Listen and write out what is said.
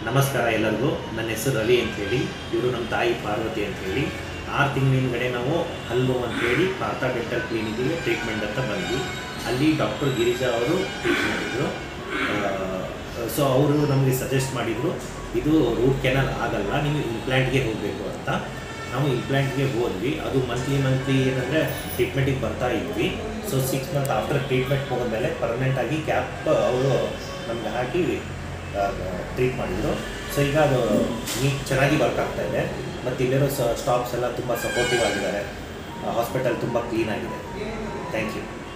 ನಮಸ್ಕಾರ ಎಲ್ಲರಿಗೂ ನನ್ನ ಹೆಸರು ರವಿ ಅಂತೇಳಿ ಇವರು ನಮ್ಮ ತಾಯಿ ಪಾರ್ವತಿ ಅಂತೇಳಿ ಆರು ತಿಂಗಳಿಂದಗಡೆ ನಾವು ಹಲ್ಲು ಅಂತೇಳಿ ಪಾರ್ಥ ಡೆಂಟಲ್ ಕ್ಲಿನಿಕ್ಗೆ ಟ್ರೀಟ್ಮೆಂಟ್ ಅಂತ ಬಂದ್ವಿ ಅಲ್ಲಿ ಡಾಕ್ಟರ್ ಗಿರಿಜಾ ಅವರು ಟ್ರೀಟ್ ಮಾಡಿದರು ಸೊ ಅವರು ನಮಗೆ ಸಜೆಸ್ಟ್ ಮಾಡಿದರು ಇದು ರೂಟ್ ಕೆನಲ್ ಆಗಲ್ಲ ನೀವು ಇಂಪ್ಲಾಂಟ್ಗೆ ಹೋಗಬೇಕು ಅಂತ ನಾವು ಇಂಪ್ಲಾಂಟ್ಗೆ ಹೋದ್ವಿ ಅದು ಮಂತ್ಲಿ ಮಂತ್ಲಿ ಏನಂದರೆ ಟ್ರೀಟ್ಮೆಂಟಿಗೆ ಬರ್ತಾ ಇದ್ವಿ so six month after treatment ಹೋದ್ಮೇಲೆ ಪರ್ಮನೆಂಟಾಗಿ ಕ್ಯಾಪ್ ಅವರು ನಮ್ಗೆ ಹಾಕಿ ಟ್ರೀಟ್ ಮಾಡಿದರು ಸೊ ಈಗ ಅದು ನೀಟ್ ಚೆನ್ನಾಗಿ ವರ್ಕ್ ಆಗ್ತಾ ಇದೆ ಮತ್ತು ಇಲ್ಲಿರೋ ಸ್ಟಾಫ್ಸ್ ಎಲ್ಲ ತುಂಬ ಸಪೋರ್ಟಿವ್ ಆಗಿದ್ದಾರೆ ಹಾಸ್ಪಿಟಲ್ ತುಂಬ ಕ್ಲೀನ್ ಆಗಿದೆ ಥ್ಯಾಂಕ್ ಯು